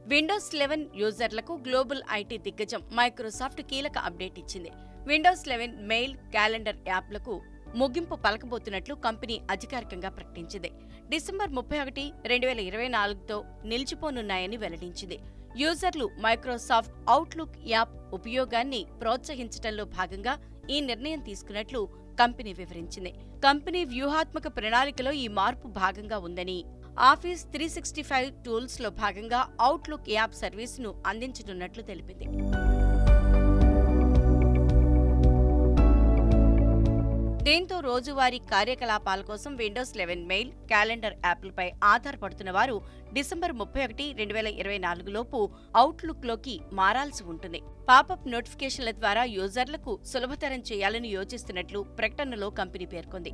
Windows eleven యూజర్లకు global IT దిగ్గజం Microsoft కీలక అప్డేట్ ఇచ్చింది విండోస్ లెవెన్ మెయిల్ క్యాలెండర్ యాప్లకు ముగింపు పలకబోతున్నట్లు కంపెనీ అధికారికంగా ప్రకటించింది డిసెంబర్ ముప్పై ఒకటి రెండు వేల ఇరవై నాలుగుతో నిలిచిపోనున్నాయని వెల్లడించింది యూజర్లు మైక్రోసాఫ్ట్ అవుట్లుక్ యాప్ ఉపయోగాన్ని ప్రోత్సహించడంలో భాగంగా ఈ నిర్ణయం తీసుకున్నట్లు కంపెనీ వివరించింది కంపెనీ వ్యూహాత్మక ప్రణాళికలో ఈ మార్పు భాగంగా ఉందని Office three sixty five tools లో భాగంగా అవుట్లుక్ యాప్ సర్వీసును అందించనున్నట్లు తెలిపింది దీంతో రోజువారీ కార్యకలాపాల కోసం విండోస్ లెవెన్ మెయిల్ క్యాలెండర్ యాప్లపై ఆధారపడుతున్న వారు డిసెంబర్ ముప్పై ఒకటి రెండు వేల ఇరవై నాలుగు లోపు అవుట్లుక్లోకి మారాల్సి ఉంటుంది పాపప్ నోటిఫికేషన్ల ద్వారా యూజర్లకు సులభతరం చేయాలని యోచిస్తున్నట్లు ప్రకటనలో కంపెనీ పేర్కొంది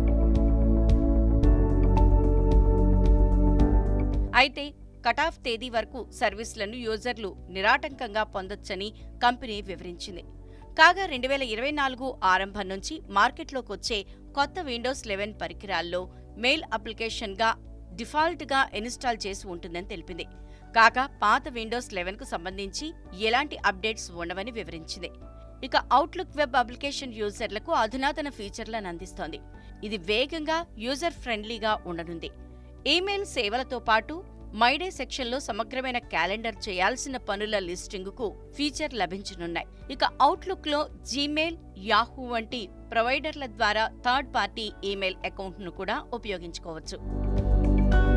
అయితే కటాఫ్ తేదీ వరకు సర్వీసులను యూజర్లు నిరాటంకంగా పొందొచ్చని కంపెనీ వివరించింది కాగా రెండు వేల ఇరవై నాలుగు ఆరంభం నుంచి మార్కెట్లోకి వచ్చే కొత్త విండోస్ లెవెన్ పరికరాల్లో మెయిల్ అప్లికేషన్గా డిఫాల్ట్గా ఇన్స్టాల్ చేసి ఉంటుందని తెలిపింది కాగా పాత విండోస్ లెవెన్కు సంబంధించి ఎలాంటి అప్డేట్స్ ఉండవని వివరించింది ఇక అవుట్లుక్ వెబ్ అప్లికేషన్ యూజర్లకు అధునాతన ఫీచర్లను అందిస్తోంది ఇది వేగంగా యూజర్ ఫ్రెండ్లీగా ఉండనుంది ఈమెయిల్ సేవలతో పాటు మైడే సెక్షన్లో సమగ్రమైన క్యాలెండర్ చేయాల్సిన పనుల లిస్టింగుకు ఫీచర్ లభించనున్నాయి ఇక అవుట్లుక్లో జీమెయిల్ యాహూ వంటి ప్రొవైడర్ల ద్వారా థర్డ్ పార్టీ ఈమెయిల్ అకౌంట్ను కూడా ఉపయోగించుకోవచ్చు